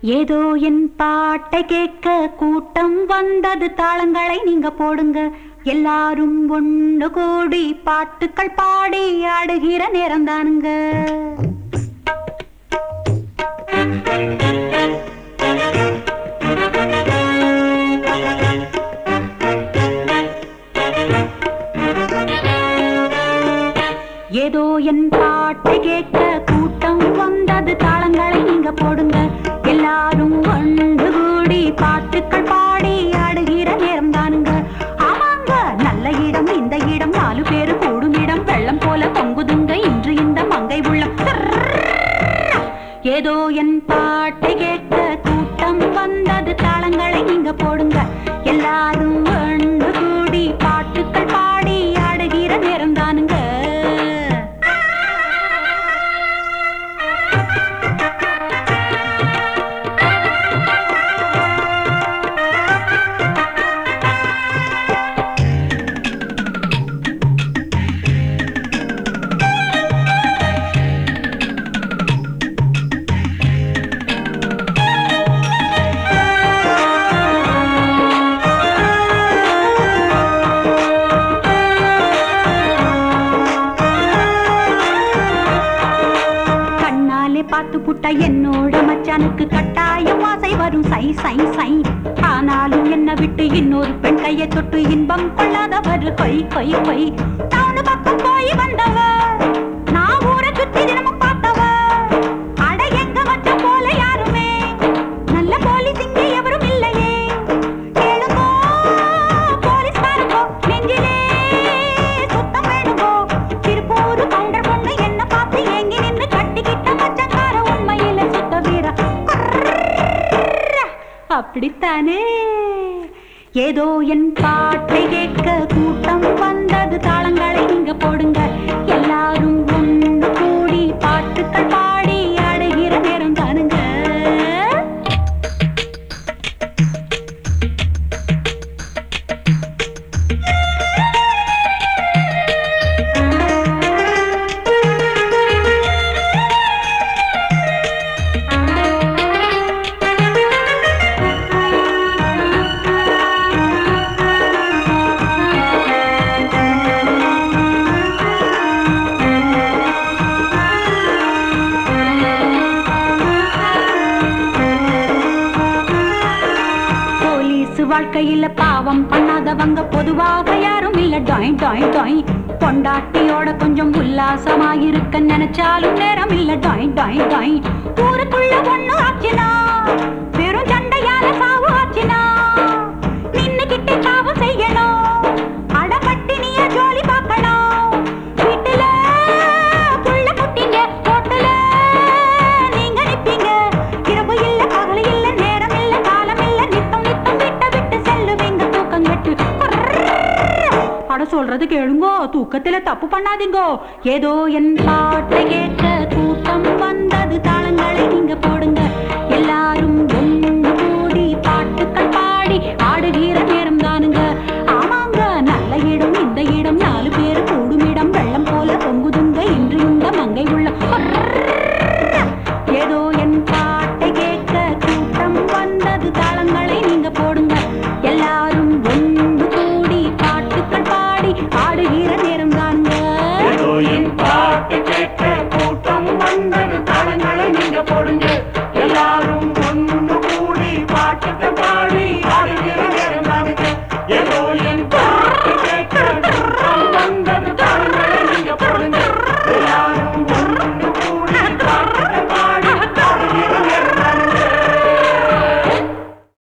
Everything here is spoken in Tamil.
ஏதோ என் பாட்டை கேட்க கூட்டம் வந்தது தாளங்களை நீங்க போடுங்க எல்லாரும் ஒண்ணு கூடி பாட்டுக்கள் பாடி ஆடுகிற நேரம் தானுங்க ஏதோ என் பாட்டை கேட்க கூட்டம் வந்தது தாளங்களை நீங்க போடுங்க எல்லாரும் ஒன்று கூடி பாட்டுக்கள் பாடி ஆடுகிற நேரம் தானுங்க ஆமாங்க நல்ல இடம் இந்த இடம் நாலு பேரு கூடும் இடம் வெள்ளம் போல பொங்குதுங்க இன்று இந்த மங்கை உள்ள ஏதோ என் பாட்டை கேட்க கூட்டம் வந்தது தாளங்களை நீங்க போடுங்க எல்லாரும் ஒன்று கூடி பாட்டுக்கள் பாடி ஆடுகிற நேரம் தானுங்க கண்ணாலே பார்த்து புட்டா என்னோட மச்சானுக்கு கட்டாயம் ஆசை வரும் சை சை சை ஆனாலும் என்ன விட்டு இன்னொரு பெண் கையை தொட்டு இன்பம் கொள்ளாதவர் கொய் கொய் கொய் டவுனு பக்கம் போய் வந்தவ நான் ஊரை சுத்தி தினமும் பார்த்தவ அட எங்க மச்சான் போல யாருமே நல்ல போலீஸ் இங்கே எவரும் இல்லையே கேளுங்கோ போலீஸ்காரங்கோ நெஞ்சிலே சுத்தம் வேணுங்கோ திருப்பூர் கவுண்டர் பொண்ணு என்ன பார்த்து ஏங்கி நின்னு கட்டிக்கிட்ட மச்சங்கார உண்மையில சுத்த வீர அப்படித்தானே ஏதோ என் பாட்டை கேட்க கூட்டம் வந்தது தாளங்களை நீங்க போடுங்க எல்லாரும் ஒன்று கூடி பாட்டுக்கள் பாடி ஆடுகிற நேரம் தானுங்க போலீஸ் வாழ்க்கையில பாவம் பண்ணாதவங்க பொதுவாக யாரும் இல்ல டாய் டாய் டாய் பொண்டாட்டியோட கொஞ்சம் உல்லாசமாயிருக்க நினைச்சாலும் நேரம் இல்ல டாய் டாய் டாய் ஊருக்குள்ள ஒண்ணு ஆச்சுனா வெறும் சண்டையால சாவு ஆச்சுனா நின்னுகிட்டே காவம் செய்யணும் அடப்பட்டினிய ஜோலி பார்க்கணும் வீட்டுல புள்ள குட்டிங்க ரோட்டுல நீங்க நிப்பீங்க இரவு இல்ல பகல் இல்ல நேரம் இல்ல காலம் இல்ல நித்தம் நித்தம் விட்ட விட்டு செல்லுவீங்க தூக்கம் கெட்டு அட சொல்றது கேளுங்கோ தூக்கத்துல தப்பு பண்ணாதீங்கோ ஏதோ என் பாட்டை கேட்க கூட்டம் வந்தது தாளங்களை நீங்க போடுங்க எல்லாரும் ஒன்று கூடி பாட்டுக்கள் பாடி ஆடுகிற நேரம் தானுங்க ஆமாங்க நல்ல இடம் இந்த இடம் நாலு பேர் கூடும் இடம் வெள்ளம் போல பொங்குதுங்க இன்று இந்த மங்கை உள்ள ஏதோ என் பாட்டை கேட்க கூட்டம் வந்தது தாளங்களை நீங்க போடுங்க எல்லாரும் ஒன்று கூடி பாட்டுக்கள் பாடி ஆடுகிற நேரம் தானுங்க ஏதோ என் பாட்டு கேட்க கூட்டம் வந்தது தளங்களை நீங்க போடுங்க எல்லாரும் ஒன்று கூடி பாட்டுக்கு பாடி